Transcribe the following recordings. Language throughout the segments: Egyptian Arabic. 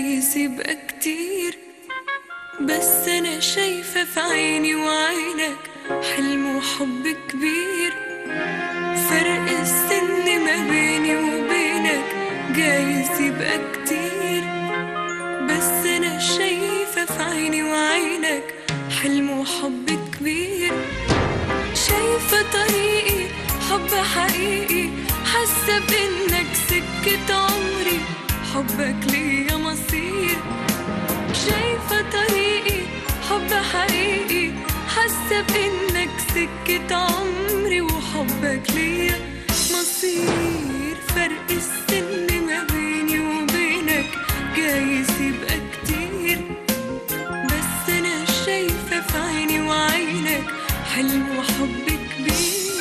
جايز يبقى كتير بس انا شايفة في عيني وعينك حلم وحب كبير فرق السن ما بيني وبينك جايز يبقى كتير بس انا شايفة في عيني وعينك حلم وحب كبير شايفة طريقي حب حقيقي حاسة بإنك سكة عمري حبك ليا مصير شايفة طريقي حب حقيقي حاسة بإنك سكة عمري وحبك ليا مصير فرق السن ما بيني وبينك جايز يبقى كتير بس أنا شايفة في عيني وعينك حلم وحب كبير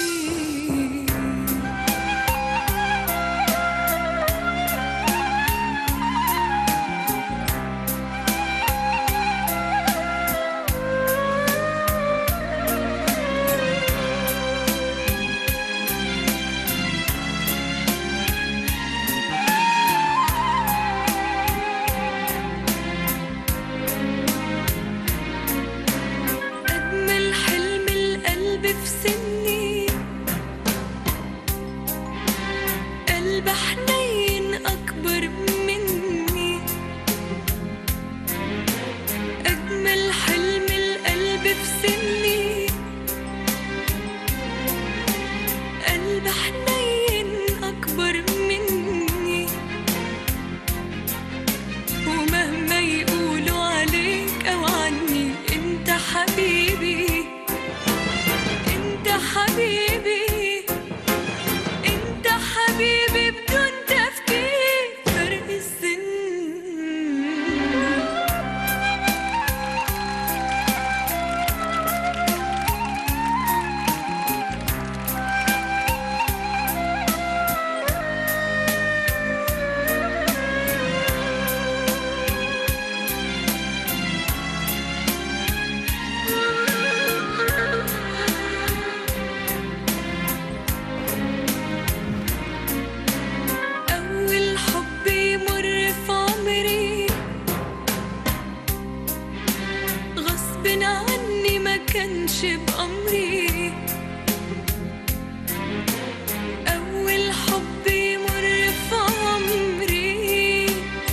أجمل حلم القلب في سني قلب حنين أكبر مني أجمل حلم القلب في سني قلب حنين أكبر مني ومهما يقولوا عليك أو عني أنت حبيبي أنت حبيبي أنت حبيبي بدون تفكير فرق السن أول حب يمر في عمري غصب عني ما كانش بأمري أول حب يمر في عمري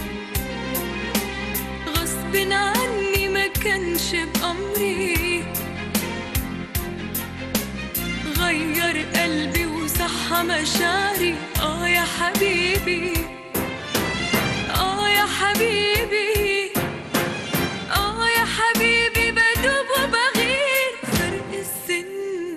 غصب عني ما كانش بأمري غير قلبي وصحى مشاعري اه يا حبيبي اه يا حبيبي اه يا حبيبي بدوب وبغير فرق السن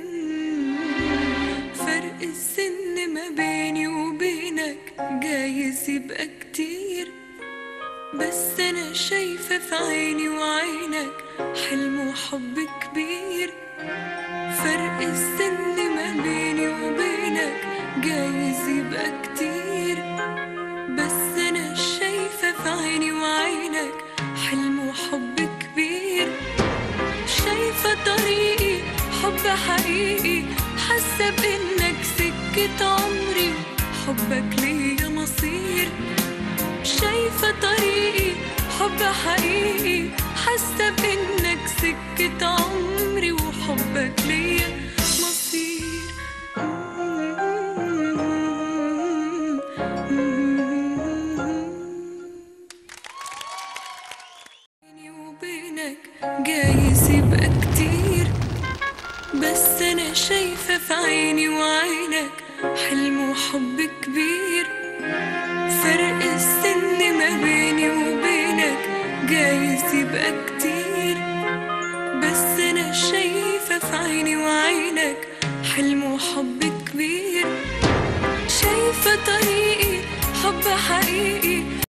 فرق السن ما بيني وبينك جايز يبقى كتير بس انا شايفة في عيني وعينك حلم وحب كبير فرق السن ما بيني وبينك جايز يبقى كتير بس انا شايفة في عيني وعينك حلم وحب كبير شايفة طريقي حب حقيقي حاسة بإنك سكة عمري حبك ليا مصير شايفة طريقي حب حقيقي حاسة بإنك سكة عمري وحبك ليا مصير بيني وبينك جايز يبقى كتير بس أنا شايفة في عيني وعينك حلم وحب كبير فرق السن ما بيني وبينك جايز يبقى كتير بس أنا شايفة في عيني وعينك حلم وحب كبير شايفة طريقي حب حقيقي